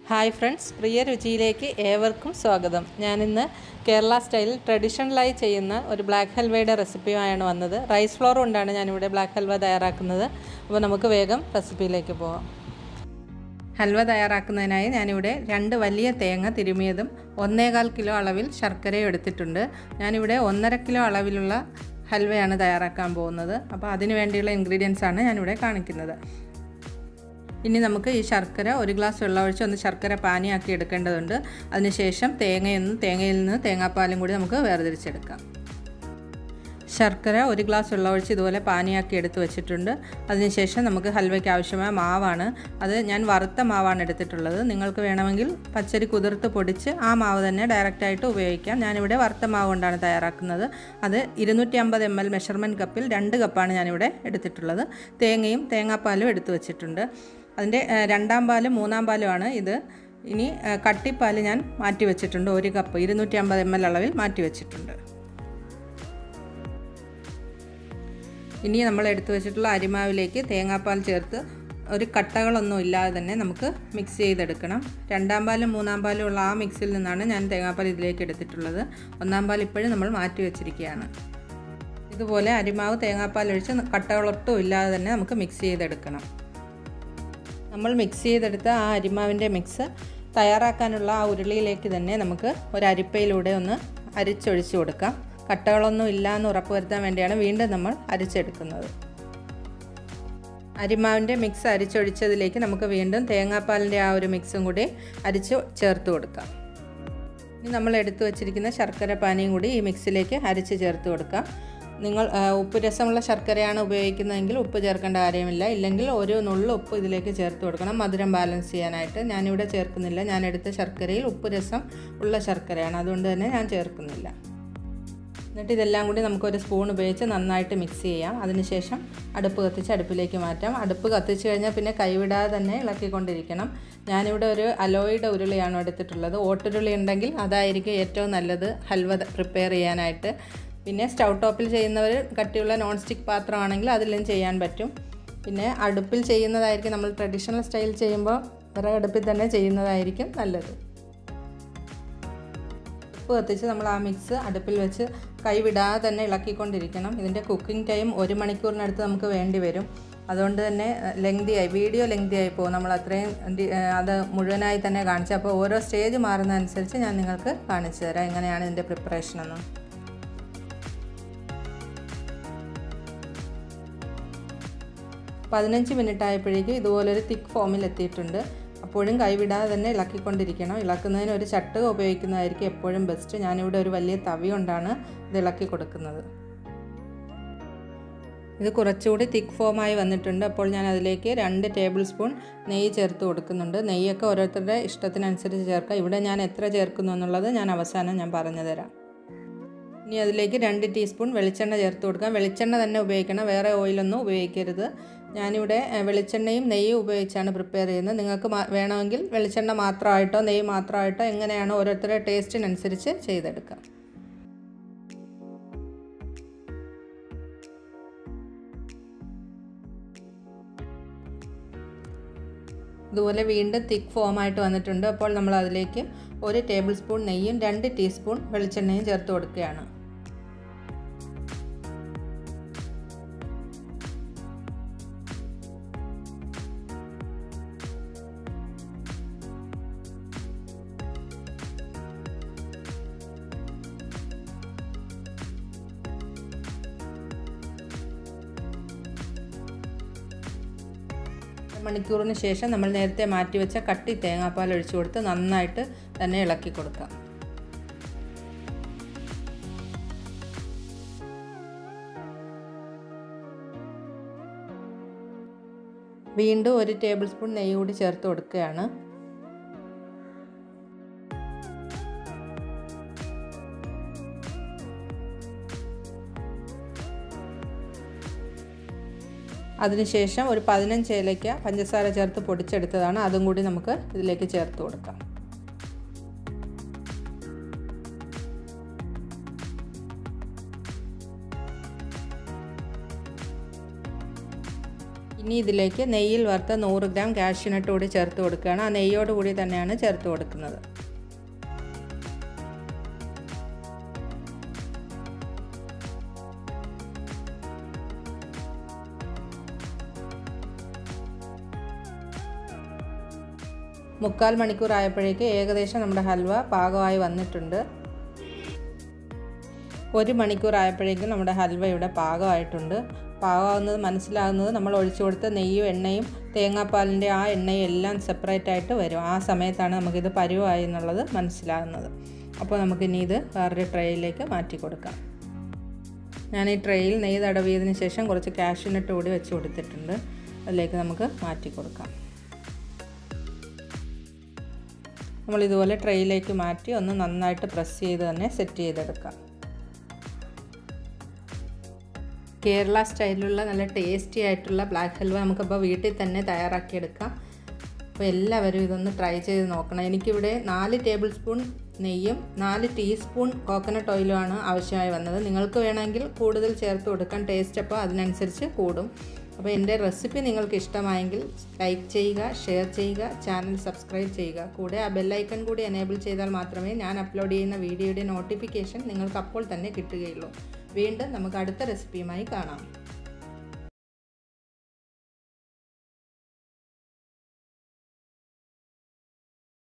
hi friends പ്രിയ രുചിയിലേക്ക് ഏവർക്കും സ്വാഗതം ഞാനിന്ന് കേരള സ്റ്റൈലിൽ ട്രഡീഷണലായി ചെയ്യുന്ന ഒരു ബ്ലാക്ക് ഹൽവയുടെ റെസിപ്പിയുമായാണ് വന്നത് റൈസ് ഫ്ലോർ കൊണ്ടാണ് ഞാനിവിടെ ബ്ലാക്ക് ഹൽവ തയ്യാറാക്കുന്നത് അപ്പോൾ നമുക്ക് വേഗം റെസിപ്പിയിലേക്ക് പോകാം ഹൽവ തയ്യാറാക്കുന്നതിനായി ഞാനിവിടെ രണ്ട് വലിയ തേങ്ങ തിരുമിയതും ഒന്നേകാൽ കിലോ അളവിൽ ശർക്കരയും എടുത്തിട്ടുണ്ട് ഞാനിവിടെ ഒന്നര കിലോ അളവിലുള്ള ഹൽവയാണ് തയ്യാറാക്കാൻ പോകുന്നത് അപ്പോൾ അതിന് വേണ്ടിയുള്ള ഇൻഗ്രീഡിയൻസ് ആണ് ഞാനിവിടെ കാണിക്കുന്നത് ഇനി നമുക്ക് ഈ ശർക്കര ഒരു ഗ്ലാസ് വെള്ളം ഒഴിച്ച് ഒന്ന് ശർക്കര പാനിയാക്കി എടുക്കേണ്ടതുണ്ട് അതിനുശേഷം തേങ്ങയൊന്ന് തേങ്ങയിൽ നിന്ന് തേങ്ങാപ്പാലും കൂടി നമുക്ക് വേർതിരിച്ചെടുക്കാം ശർക്കര ഒരു ഗ്ലാസ് വെള്ളം ഒഴിച്ച് ഇതുപോലെ പാനിയാക്കി എടുത്ത് വെച്ചിട്ടുണ്ട് അതിനുശേഷം നമുക്ക് ഹൽവയ്ക്ക് ആവശ്യമായ മാവാണ് അത് ഞാൻ വറുത്ത മാവാണ് എടുത്തിട്ടുള്ളത് നിങ്ങൾക്ക് വേണമെങ്കിൽ പച്ചരി കുതിർത്ത് പൊടിച്ച് ആ മാവ് തന്നെ ഡയറക്റ്റായിട്ട് ഉപയോഗിക്കാം ഞാനിവിടെ വറുത്ത മാവ് കൊണ്ടാണ് തയ്യാറാക്കുന്നത് അത് ഇരുന്നൂറ്റി അമ്പത് എം എൽ മെഷർമെൻറ്റ് കപ്പിൽ രണ്ട് കപ്പാണ് ഞാനിവിടെ എടുത്തിട്ടുള്ളത് തേങ്ങയും തേങ്ങാപ്പാലും എടുത്തു വെച്ചിട്ടുണ്ട് അതിൻ്റെ രണ്ടാം പാലും മൂന്നാം പാലുമാണ് ഇത് ഇനി കട്ടിപ്പാൽ ഞാൻ മാറ്റി വെച്ചിട്ടുണ്ട് ഒരു കപ്പ് ഇരുന്നൂറ്റി അമ്പത് എം എൽ അളവിൽ മാറ്റി വെച്ചിട്ടുണ്ട് ഇനി നമ്മൾ എടുത്തു വെച്ചിട്ടുള്ള അരിമാവിലേക്ക് തേങ്ങാപ്പാൽ ചേർത്ത് ഒരു കട്ടകളൊന്നും ഇല്ലാതെ തന്നെ നമുക്ക് മിക്സ് ചെയ്തെടുക്കണം രണ്ടാം പാലും മൂന്നാം പാലും ഉള്ള ആ മിക്സിൽ നിന്നാണ് ഞാൻ തേങ്ങാപ്പാൽ ഇതിലേക്ക് എടുത്തിട്ടുള്ളത് ഒന്നാം പാൽ ഇപ്പോഴും നമ്മൾ മാറ്റി വെച്ചിരിക്കുകയാണ് ഇതുപോലെ അരിമാവ് തേങ്ങാപ്പാൽ ഒഴിച്ച് കട്ടകളൊട്ടും ഇല്ലാതെ തന്നെ നമുക്ക് മിക്സ് ചെയ്തെടുക്കണം നമ്മൾ മിക്സ് ചെയ്തെടുത്ത ആ അരിമാവിൻ്റെ മിക്സ് തയ്യാറാക്കാനുള്ള ആ ഉരുളിയിലേക്ക് തന്നെ നമുക്ക് ഒരു അരിപ്പയിലൂടെ ഒന്ന് അരിച്ചൊഴിച്ച് കൊടുക്കാം കട്ടകളൊന്നും ഇല്ല എന്ന് ഉറപ്പ് വരുത്താൻ വേണ്ടിയാണ് വീണ്ടും നമ്മൾ അരിച്ചെടുക്കുന്നത് അരിമാവിൻ്റെ മിക്സ് അരിച്ചൊഴിച്ചതിലേക്ക് നമുക്ക് വീണ്ടും തേങ്ങാപ്പാലിൻ്റെ ആ ഒരു മിക്സും കൂടി അരിച്ച് ചേർത്ത് കൊടുക്കാം ഇനി നമ്മൾ എടുത്തു വച്ചിരിക്കുന്ന ശർക്കര പാനിയും കൂടി ഈ മിക്സിലേക്ക് അരിച്ച് ചേർത്ത് കൊടുക്കാം നിങ്ങൾ ഉപ്പ് രസമുള്ള ശർക്കരയാണ് ഉപയോഗിക്കുന്നതെങ്കിൽ ഉപ്പ് ചേർക്കേണ്ട കാര്യമില്ല ഇല്ലെങ്കിൽ ഒരു നുള്ളു ഉപ്പ് ഇതിലേക്ക് ചേർത്ത് കൊടുക്കണം മധുരം ബാലൻസ് ചെയ്യാനായിട്ട് ഞാനിവിടെ ചേർക്കുന്നില്ല ഞാൻ എടുത്ത ശർക്കരയിൽ ഉപ്പ് രസം ഉള്ള ശർക്കരയാണ് അതുകൊണ്ട് തന്നെ ഞാൻ ചേർക്കുന്നില്ല എന്നിട്ട് ഇതെല്ലാം കൂടി നമുക്കൊരു സ്പൂൺ ഉപയോഗിച്ച് നന്നായിട്ട് മിക്സ് ചെയ്യാം അതിനുശേഷം അടുപ്പ് കത്തിച്ച് അടുപ്പിലേക്ക് മാറ്റാം അടുപ്പ് കത്തിച്ച് കഴിഞ്ഞാൽ പിന്നെ കൈവിടാതെ തന്നെ ഇളക്കിക്കൊണ്ടിരിക്കണം ഞാനിവിടെ ഒരു അലോയുടെ ഉരുളിയാണ് എടുത്തിട്ടുള്ളത് ഓട്ടുരുളി ഉണ്ടെങ്കിൽ അതായിരിക്കും ഏറ്റവും നല്ലത് ഹൽവ പ്രിപ്പയർ ചെയ്യാനായിട്ട് പിന്നെ സ്റ്റൗ ടോപ്പിൽ ചെയ്യുന്നവർ കട്ടിയുള്ള നോൺ സ്റ്റിക്ക് പാത്രമാണെങ്കിൽ അതിലും ചെയ്യാൻ പറ്റും പിന്നെ അടുപ്പിൽ ചെയ്യുന്നതായിരിക്കും നമ്മൾ ട്രഡീഷണൽ സ്റ്റൈൽ ചെയ്യുമ്പോൾ വിറകടുപ്പിൽ തന്നെ ചെയ്യുന്നതായിരിക്കും നല്ലത് ഉപ്പ് കത്തിച്ച് നമ്മൾ ആ മിക്സ് അടുപ്പിൽ വെച്ച് കൈവിടാതെ തന്നെ ഇളക്കിക്കൊണ്ടിരിക്കണം ഇതിൻ്റെ കുക്കിംഗ് ടൈം ഒരു മണിക്കൂറിനടുത്ത് നമുക്ക് വേണ്ടി വരും അതുകൊണ്ട് തന്നെ ലെങ്തിയായി വീഡിയോ ലെങ്തിയായി പോകും നമ്മൾ അത്രയും അത് മുഴുവനായി തന്നെ കാണിച്ചു അപ്പോൾ ഓരോ സ്റ്റേജ് മാറുന്നതനുസരിച്ച് ഞാൻ നിങ്ങൾക്ക് കാണിച്ചു തരാം എങ്ങനെയാണ് ഇതിൻ്റെ പ്രിപ്പറേഷൻ എന്ന് പതിനഞ്ച് മിനിറ്റ് ആയപ്പോഴേക്കും ഇതുപോലൊരു തിക്ക് ഫോമിൽ എത്തിയിട്ടുണ്ട് അപ്പോഴും കൈവിടാതെ തന്നെ ഇളക്കിക്കൊണ്ടിരിക്കണം ഇളക്കുന്നതിന് ഒരു ചട്ടുക ഉപയോഗിക്കുന്നതായിരിക്കും എപ്പോഴും ബെസ്റ്റ് ഞാനിവിടെ ഒരു വലിയ തവി കൊണ്ടാണ് ഇത് ഇളക്കി കൊടുക്കുന്നത് ഇത് കുറച്ചുകൂടി തിക്ക് ഫോമായി വന്നിട്ടുണ്ട് അപ്പോൾ ഞാൻ അതിലേക്ക് രണ്ട് ടേബിൾ സ്പൂൺ നെയ്യ് ചേർത്ത് കൊടുക്കുന്നുണ്ട് നെയ്യൊക്കെ ഓരോരുത്തരുടെ ഇഷ്ടത്തിനനുസരിച്ച് ചേർക്കാം ഇവിടെ ഞാൻ എത്ര ചേർക്കുന്നു എന്നുള്ളത് ഞാൻ അവസാനം ഞാൻ പറഞ്ഞു തരാം ഇനി അതിലേക്ക് രണ്ട് ടീസ്പൂൺ വെളിച്ചെണ്ണ ചേർത്ത് കൊടുക്കാം വെളിച്ചെണ്ണ തന്നെ ഉപയോഗിക്കണം വേറെ ഓയിലൊന്നും ഉപയോഗിക്കരുത് ഞാനിവിടെ വെളിച്ചെണ്ണയും നെയ്യും ഉപയോഗിച്ചാണ് പ്രിപ്പയർ ചെയ്യുന്നത് നിങ്ങൾക്ക് വേണമെങ്കിൽ വെളിച്ചെണ്ണ മാത്രമായിട്ടോ നെയ്യ് മാത്രമായിട്ടോ എങ്ങനെയാണോ ഓരോരുത്തരുടെ ടേസ്റ്റിനനുസരിച്ച് ചെയ്തെടുക്കാം ഇതുപോലെ വീണ്ടും തിക്ക് ഫോമായിട്ട് വന്നിട്ടുണ്ട് അപ്പോൾ നമ്മൾ അതിലേക്ക് ഒരു ടേബിൾ സ്പൂൺ നെയ്യും രണ്ട് ടീസ്പൂൺ വെളിച്ചെണ്ണയും ചേർത്ത് കൊടുക്കുകയാണ് മണിക്കൂറിന് ശേഷം നമ്മൾ നേരത്തെ മാറ്റി വെച്ച കട്ടി തേങ്ങാപ്പാൽ ഒഴിച്ചു കൊടുത്ത് നന്നായിട്ട് തന്നെ ഇളക്കി കൊടുക്കാം വീണ്ടും ഒരു ടേബിൾ സ്പൂൺ നെയ്യ് കൂടി ചേർത്ത് കൊടുക്കുകയാണ് അതിനുശേഷം ഒരു പതിനഞ്ച് ഏലയ്ക്ക പഞ്ചസാര ചേർത്ത് പൊടിച്ചെടുത്തതാണ് അതും കൂടി നമുക്ക് ഇതിലേക്ക് ചേർത്ത് കൊടുക്കാം ഇനി ഇതിലേക്ക് നെയ്യിൽ വറുത്ത നൂറ് ഗ്രാം കാഷ്യൂനട്ട് കൂടി ചേർത്ത് കൊടുക്കുകയാണ് ആ നെയ്യോട് കൂടി തന്നെയാണ് ചേർത്ത് കൊടുക്കുന്നത് മുക്കാൽ മണിക്കൂർ ആയപ്പോഴേക്ക് ഏകദേശം നമ്മുടെ ഹൽവ പാകമായി വന്നിട്ടുണ്ട് ഒരു മണിക്കൂർ ആയപ്പോഴേക്കും നമ്മുടെ ഹൽവ ഇവിടെ പാകമായിട്ടുണ്ട് പാകമാകുന്നത് മനസ്സിലാകുന്നത് നമ്മൾ ഒഴിച്ചു കൊടുത്ത നെയ്യും എണ്ണയും തേങ്ങാപ്പാലിൻ്റെ ആ എണ്ണയും എല്ലാം സെപ്പറേറ്റ് ആയിട്ട് വരും ആ സമയത്താണ് നമുക്കിത് പരുവായി എന്നുള്ളത് മനസ്സിലാകുന്നത് അപ്പോൾ നമുക്കിനി ഇത് വേറൊരു ട്രേയിലേക്ക് മാറ്റി കൊടുക്കാം ഞാൻ ഈ ട്രേയിൽ നെയ്യ് തടവിയതിന് ശേഷം കുറച്ച് കാഷ്യൂനട്ട് കൂടി വെച്ച് കൊടുത്തിട്ടുണ്ട് അതിലേക്ക് നമുക്ക് മാറ്റി കൊടുക്കാം നമ്മൾ ഇതുപോലെ ട്രേയിലേക്ക് മാറ്റി ഒന്ന് നന്നായിട്ട് പ്രസ് ചെയ്ത് തന്നെ സെറ്റ് ചെയ്തെടുക്കാം കേരള സ്റ്റൈലിലുള്ള നല്ല ടേസ്റ്റി ആയിട്ടുള്ള ബ്ലാക്ക് ഹൽവ നമുക്കിപ്പോൾ വീട്ടിൽ തന്നെ തയ്യാറാക്കിയെടുക്കാം അപ്പോൾ എല്ലാവരും ഇതൊന്ന് ട്രൈ ചെയ്ത് നോക്കണം എനിക്കിവിടെ നാല് ടേബിൾ സ്പൂൺ നെയ്യും നാല് ടീസ്പൂൺ കോക്കനട്ട് ഓയിലുമാണ് ആവശ്യമായി വന്നത് നിങ്ങൾക്ക് വേണമെങ്കിൽ കൂടുതൽ ചേർത്ത് കൊടുക്കാൻ ടേസ്റ്റ് അപ്പോൾ അതിനനുസരിച്ച് കൂടും അപ്പോൾ എൻ്റെ റെസിപ്പി നിങ്ങൾക്ക് ഇഷ്ടമായെങ്കിൽ ലൈക്ക് ചെയ്യുക ഷെയർ ചെയ്യുക ചാനൽ സബ്സ്ക്രൈബ് ചെയ്യുക കൂടെ ആ ബെല്ലൈക്കൺ കൂടി എനേബിൾ ചെയ്താൽ മാത്രമേ ഞാൻ അപ്ലോഡ് ചെയ്യുന്ന വീഡിയോയുടെ നോട്ടിഫിക്കേഷൻ നിങ്ങൾക്ക് അപ്പോൾ തന്നെ കിട്ടുകയുള്ളൂ വീണ്ടും നമുക്ക് അടുത്ത റെസിപ്പിയുമായി കാണാം